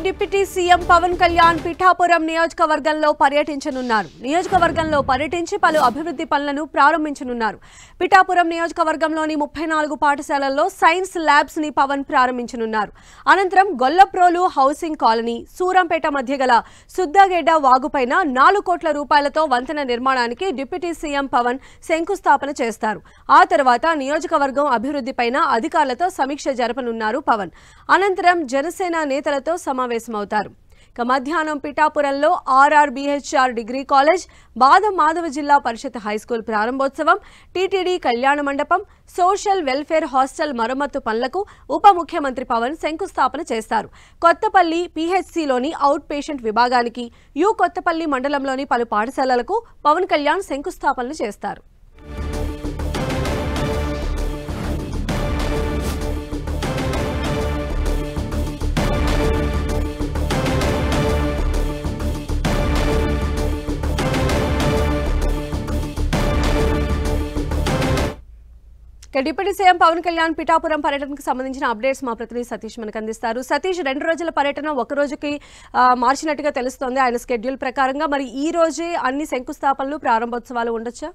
deputy CM Pawan Kalyan Pithapuram నియోజకవర్గంలో పర్యటించనున్నారు నియోజకవర్గంలో పర్యటించి పలు అభివృద్ధి పనులను ప్రారంభించనున్నారు పిఠాపురం నియోజకవర్గంలోని ముప్పై నాలుగు పాఠశాలల్లో సైన్స్ ల్యాబ్స్ ని పవన్ ప్రారంభించనున్నారు అనంతరం గొల్లప్రోలు హౌసింగ్ కాలనీ సూరంపేట మధ్య గల సుద్దగెడ్డ వాగుపైన నాలుగు కోట్ల రూపాయలతో వంతెన నిర్మాణానికి డిప్యూటీ సీఎం పవన్ శంకుస్థాపన చేస్తారు ఆ తర్వాత నియోజకవర్గం అభివృద్ధిపైన అధికారులతో సమీక్ష జరపనున్నారు పవన్ అనంతరం జనసేన నేతలతో సమావేశమవుతారు ఇక మధ్యాహ్నం పిఠాపురంలో ఆర్ఆర్బీహెచ్ఆర్ డిగ్రీ కాలేజ్ బాదం మాధవ జిల్లా పరిషత్ హైస్కూల్ ప్రారంభోత్సవం టీటీడీ కళ్యాణ మండపం సోషల్ వెల్ఫేర్ హాస్టల్ మరమ్మతు పనులకు ఉప ముఖ్యమంత్రి పవన్ శంకుస్థాపన చేస్తారు కొత్తపల్లి పీహెచ్సిలోని అవుట్ పేషెంట్ విభాగానికి యు కొత్తపల్లి మండలంలోని పలు పాఠశాలలకు పవన్ కళ్యాణ్ శంకుస్థాపనలు చేస్తారు ఇక డిప్యూటీ సీఎం పవన్ కళ్యాణ్ పిఠాపురం పర్యటనకు సంబంధించిన అప్డేట్స్ మా ప్రతినిధి సతీష్ మనకు అందిస్తారు సతీష్ రెండు రోజుల పర్యటన ఒక రోజుకి ఆ, మార్చినట్టుగా తెలుస్తోంది ఆయన స్కెడ్యూల్ ప్రకారంగా మరి ఈ రోజే అన్ని శంకుస్థాపనలు ప్రారంభోత్సవాలు ఉండొచ్చా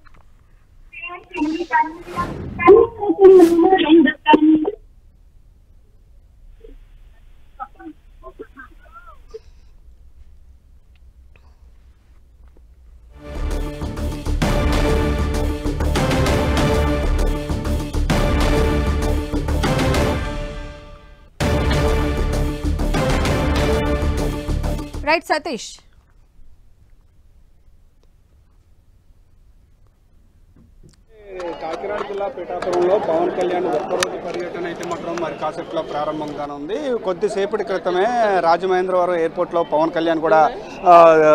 రైట్ సతీష్ కాకినాడ జిల్లా పిఠాపురంలో పవన్ కళ్యాణ్ ఒక్కరోజు పర్యటన అయితే మాత్రం మరి కాసేపులో ప్రారంభంగానే ఉంది కొద్దిసేపటి క్రితమే రాజమహేంద్రవరం ఎయిర్పోర్ట్లో పవన్ కళ్యాణ్ కూడా ఆ,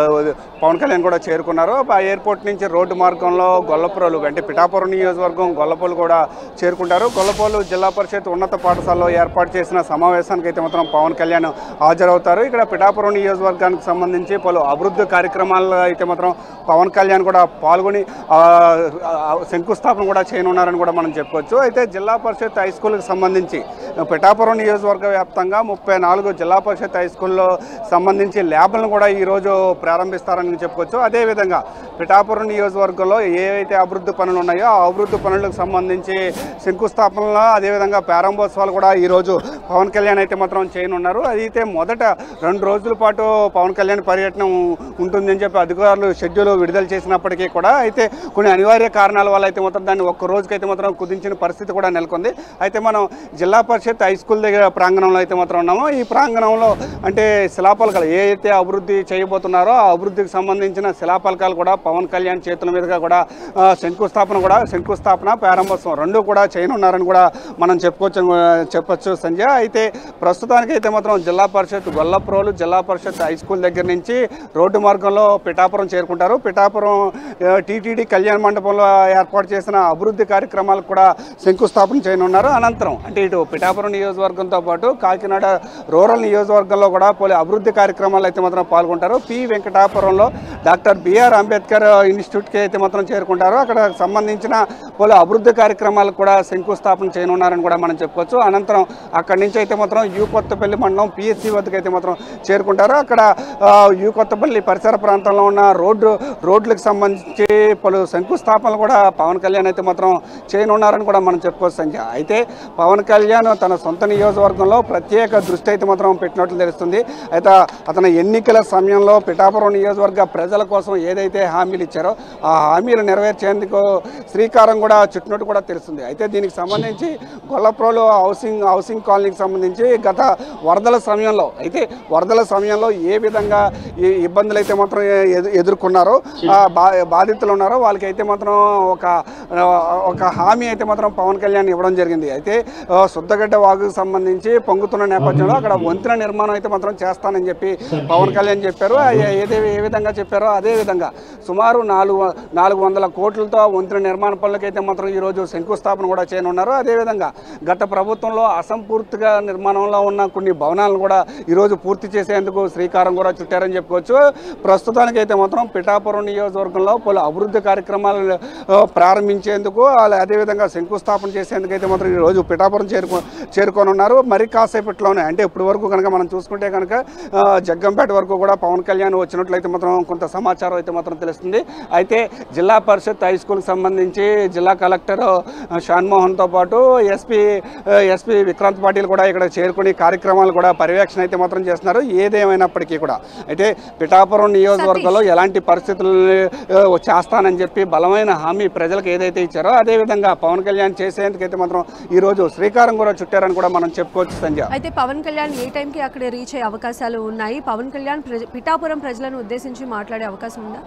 పవన్ కళ్యాణ్ కూడా చేరుకున్నారు ఆ ఎయిర్పోర్ట్ నుంచి రోడ్డు మార్గంలో గొల్లపురలు అంటే పిఠాపురం నియోజకవర్గం గొల్లపోలు కూడా చేరుకుంటారు గొల్లపోలు జిల్లా పరిషత్ ఉన్నత పాఠశాలలో ఏర్పాటు చేసిన సమావేశానికి అయితే మాత్రం పవన్ కళ్యాణ్ హాజరవుతారు ఇక్కడ పిఠాపురం నియోజకవర్గానికి సంబంధించి పలు అభివృద్ధి కార్యక్రమాల్లో అయితే మాత్రం పవన్ కళ్యాణ్ కూడా పాల్గొని ఆ, ఆ, శంకుస్థాపన కూడా చేయనున్నారని కూడా మనం చెప్పుకోవచ్చు అయితే జిల్లా పరిషత్ హై స్కూల్కి సంబంధించి పిఠాపురం నియోజకవర్గ వ్యాప్తంగా ముప్పై నాలుగు జిల్లా పరిషత్ హై స్కూల్లో సంబంధించి ల్యాబ్లను కూడా ఈరోజు ప్రారంభిస్తారని చెప్పుకోవచ్చు అదేవిధంగా పిఠాపురం నియోజకవర్గంలో ఏవైతే అభివృద్ధి పనులు ఉన్నాయో ఆ అభివృద్ధి పనులకు సంబంధించి శంకుస్థాపనలు అదేవిధంగా ప్రారంభోత్సవాలు కూడా ఈరోజు పవన్ కళ్యాణ్ అయితే మాత్రం చేయనున్నారు అయితే మొదట రెండు రోజుల పాటు పవన్ కళ్యాణ్ పర్యటన ఉంటుందని చెప్పి అధికారులు షెడ్యూల్ విడుదల చేసినప్పటికీ కూడా అయితే కొన్ని అనివార్య కారణాల వల్ల అయితే మాత్రం దాన్ని ఒక్క రోజుకైతే మాత్రం కుదించిన పరిస్థితి కూడా నెలకొంది అయితే మనం జిల్లా పరిషత్ హై స్కూల్ దగ్గర ప్రాంగణంలో అయితే మాత్రం ఉన్నామో ఈ ప్రాంగణంలో అంటే శిలాపలకాలు ఏ అయితే అభివృద్ధి చేయబోతున్నారో ఆ అభివృద్ధికి సంబంధించిన శిలాపలకాలు కూడా పవన్ కళ్యాణ్ చేతుల మీదుగా కూడా ఆ, శంకుస్థాపన కూడా శంకుస్థాపన ప్రారంభోత్సవం రెండు కూడా చేయనున్నారని కూడా మనం చెప్పుకోవచ్చు చెప్పొచ్చు సంజయ్ అయితే ప్రస్తుతానికి అయితే మాత్రం జిల్లా పరిషత్ గొల్లప్రోలు జిల్లా పరిషత్ హై స్కూల్ దగ్గర నుంచి రోడ్డు మార్గంలో పిఠాపురం చేరుకుంటారు పిఠాపురం టీటీడీ కళ్యాణ మండపంలో ఏర్పాటు చేసిన అభివృద్ధి కార్యక్రమాలకు కూడా శంకుస్థాపన చేయనున్నారు అనంతరం అంటే ఇటు పిఠాపురం నియోజకవర్గంతో పాటు కాకినాడ రూరల్ నియోజకవర్గంలో కూడా పలు అభివృద్ధి కార్యక్రమాలు అయితే మాత్రం పాల్గొంటారు పి వెంకటాపురంలో డాక్టర్ బిఆర్ అంబేద్కర్ ఇన్స్టిట్యూట్కి అయితే మాత్రం చేరుకుంటారు అక్కడ సంబంధించిన పలు అభివృద్ధి కార్యక్రమాలకు కూడా శంకుస్థాపన చేయనున్నారని కూడా మనం చెప్పుకోవచ్చు అనంతరం అక్కడి నుంచి అయితే మాత్రం యూ కొత్తపల్లి మండలం పిఎస్సి వద్దకు అయితే మాత్రం చేరుకుంటారు అక్కడ ఆ, యూ కొత్తపల్లి పరిసర ప్రాంతంలో ఉన్న రోడ్డు రోడ్లకు సంబంధించి పలు శంకుస్థాపనలు కూడా పవన్ కళ్యాణ్ అయితే మాత్రం చేయనున్నారని కూడా మనం చెప్పుకోవచ్చు సంఖ్య అయితే పవన్ కళ్యాణ్ తన సొంత నియోజకవర్గంలో ప్రత్యేక దృష్టి అయితే మాత్రం పెట్టినట్లు తెలుస్తుంది అయితే అతను ఎన్నికల సమయంలో పిఠాపురం నియోజకవర్గ ప్రజల కోసం ఏదైతే హామీలు ఇచ్చారో ఆ హామీలు నెరవేర్చేందుకు శ్రీకారం కూడా చుట్టినట్టు కూడా తెలుస్తుంది అయితే దీనికి సంబంధించి గొల్లప్రోలు హౌసింగ్ హౌసింగ్ కాలనీకి సంబంధించి గత వరదల సమయంలో అయితే వరదల సమయంలో ఏ విధంగా ఈ ఇబ్బందులు అయితే మాత్రం ఎదు- ఎదుర్కొన్నారో ఆ బా బాధితులు ఉన్నారో వాళ్ళకి అయితే మాత్రం ఒక ఆ, ఒక హామీ అయితే మాత్రం పవన్ కళ్యాణ్ ఇవ్వడం జరిగింది అయితే ఆ, శుద్ధగడ్డ వాగుకు సంబంధించి పొంగుతున్న నేపథ్యంలో అక్కడ వంతెన నిర్మాణం అయితే మాత్రం చేస్తానని చెప్పి పవన్ కళ్యాణ్ చెప్పారు ఆ ఏ- ఏదే ఏ విధంగా చెప్పారో అదే విధంగా సుమారు నాలుగు వ- నాలుగు వందల కోట్లతో వంతెన నిర్మాణ పనులకైతే అయితే మాత్రం ఈరోజు శంకుస్థాపన కూడా చేయనున్నారు అదేవిధంగా గత ప్రభుత్వంలో అసంపూర్తిగా నిర్మాణంలో ఉన్న కొన్ని భవనాలను కూడా ఈరోజు పూర్తి చేసేందుకు శ్రీకారం కూడా చుట్టారని చెప్పుకోవచ్చు ప్రస్తుతానికి అయితే మాత్రం పిఠాపురం నియోజకవర్గంలో పలు అభివృద్ధి కార్యక్రమాలు ఆ, ప్రారంభించేందుకు అలా అదేవిధంగా శంకుస్థాపన చేసేందుకు అయితే మాత్రం ఈరోజు పిఠాపురం చేరుకో చేరుకొని ఉన్నారు మరి కాసేపట్లోనే అంటే ఇప్పటి వరకు కనుక మనం చూసుకుంటే కనుక ఆ, జగ్గంపేట వరకు కూడా పవన్ కళ్యాణ్ వచ్చినట్లయితే మాత్రం కొంత సమాచారం అయితే మాత్రం తెలుస్తుంది అయితే జిల్లా పరిషత్ హై స్కూల్కి సంబంధించి జిల్లా కలెక్టర్ ఆ, షాన్మోహన్తో పాటు ఎస్పీ ఎస్పీ విక్రాంత్ పాటిల్ కూడా ఇక్కడ చేరుకుని కార్యక్రమాలు కూడా పర్యవేక్షణ అయితే మాత్రం చేస్తున్నారు ఏదేమైనప్పటికీ కూడా అయితే పిఠాపురం నియోజకవర్గంలో ఎలాంటి పరిస్థితులు ఆ, చేస్తానని చెప్పి బలమైన హామీ ప్రజలకు ఏదైతే ఇచ్చారో అదేవిధంగా పవన్ కళ్యాణ్ చేసేందుకైతే మాత్రం ఈరోజు శ్రీకారం కూడా చుట్టారని కూడా మనం చెప్పుకోవచ్చు సంజయ్ అయితే పవన్ కళ్యాణ్ ఏ టైంకి అక్కడ రీచ్ అయ్యే అవకాశాలు ఉన్నాయి పవన్ కళ్యాణ్ ప్రజ- పిఠాపురం ప్రజలను ఉద్దేశించి మాట్లాడే అవకాశం ఉందా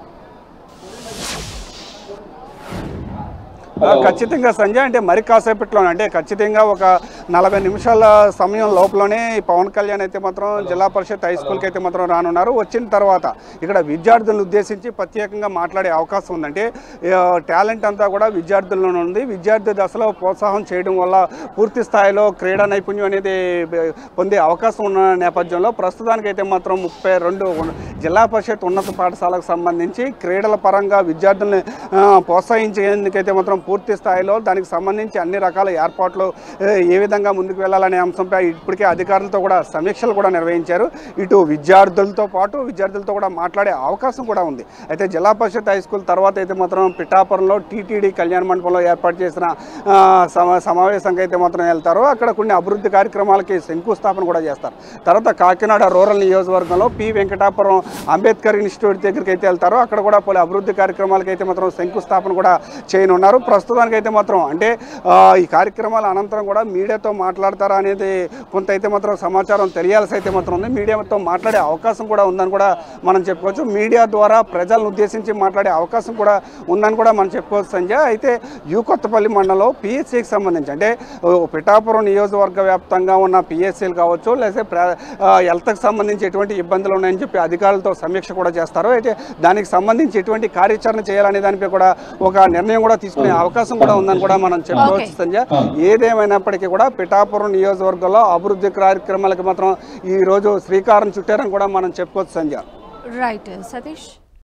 ఆ, ఖచ్చితంగా సంజయ్ అంటే మరి కాసేపట్లో అంటే ఖచ్చితంగా ఒక నలభై నిమిషాల సమయం లోపలనే ఈ పవన్ కళ్యాణ్ అయితే మాత్రం జిల్లా పరిషత్ హై స్కూల్కి అయితే మాత్రం రానున్నారు వచ్చిన తర్వాత ఇక్కడ విద్యార్థులను ఉద్దేశించి ప్రత్యేకంగా మాట్లాడే అవకాశం ఉందంటే టాలెంట్ అంతా కూడా విద్యార్థుల్లోనే ఉంది విద్యార్థి దశలో ప్రోత్సాహం చేయడం వల్ల పూర్తి స్థాయిలో క్రీడా నైపుణ్యం అనేది బ- పొందే అవకాశం ఉన్న నేపథ్యంలో ప్రస్తుతానికి అయితే మాత్రం ముప్పై రెండు ఉన్న- జిల్లా పరిషత్ ఉన్నత పాఠశాలకు సంబంధించి క్రీడల పరంగా విద్యార్థుల్ని ఆ, ప్రోత్సహించేందుకైతే మాత్రం పూర్తి స్థాయిలో దానికి సంబంధించి అన్ని రకాల ఏర్పాట్లు ఏ, ఏ విధంగా ముందుకు వెళ్ళాలనే అంశంపై ఇప్పటికే అధికారులతో కూడా సమీక్షలు కూడా నిర్వహించారు ఇటు విద్యార్థులతో పాటు విద్యార్థులతో కూడా మాట్లాడే అవకాశం కూడా ఉంది అయితే జిల్లా పరిషత్ హై స్కూల్ తర్వాత అయితే మాత్రం పిఠాపురంలో టీటీడీ కళ్యాణ మండపంలో ఏర్పాటు చేసిన ఆ, సమా సమావేశంకి అయితే మాత్రం వెళ్తారు అక్కడ కొన్ని అభివృద్ధి కార్యక్రమాలకి శంకుస్థాపన కూడా చేస్తారు తర్వాత కాకినాడ రూరల్ నియోజకవర్గంలో పి వెంకటాపురం అంబేద్కర్ ఇన్స్టిట్యూట్ దగ్గరికి అయితే వెళ్తారు అక్కడ కూడా పలు అభివృద్ధి కార్యక్రమాలకి అయితే మాత్రం శంకుస్థాపన కూడా చేయనున్నారు ప్రస్తుతానికి అయితే మాత్రం అంటే ఆ, ఈ కార్యక్రమాల అనంతరం కూడా మీడియాతో మాట్లాడతారా అనేది కొంత అయితే మాత్రం సమాచారం తెలియాల్సి అయితే మాత్రం ఉంది మీడియాతో మాట్లాడే అవకాశం కూడా ఉందని కూడా మనం చెప్పుకోవచ్చు మీడియా ద్వారా ప్రజలను ఉద్దేశించి మాట్లాడే అవకాశం కూడా ఉందని కూడా మనం చెప్పుకోవచ్చు సంజయ్ అయితే యూ కొత్తపల్లి మండలంలో పిఎస్సికి సంబంధించి అంటే ఓ, పిఠాపురం నియోజకవర్గ వ్యాప్తంగా ఉన్న పిఎస్సీలు కావచ్చు లేకపోతే ప్ర ఆ, హెల్త్కి సంబంధించి ఎటువంటి ఇబ్బందులు ఉన్నాయని చెప్పి అధికారులతో సమీక్ష కూడా చేస్తారు అయితే దానికి సంబంధించి ఎటువంటి కార్యాచరణ చేయాలనే దానిపై కూడా ఒక నిర్ణయం కూడా తీసుకునే అవకాశం కూడా ఉందని కూడా మనం చెప్పుకోవచ్చు సంజయ్ ఏదేమైనప్పటికీ కూడా పిఠాపురం నియోజకవర్గంలో అభివృద్ధి కార్యక్రమాలకు మాత్రం ఈ రోజు శ్రీకారం చుట్టారని కూడా మనం చెప్పుకోవచ్చు సంజయ్ రైట్ సతీష్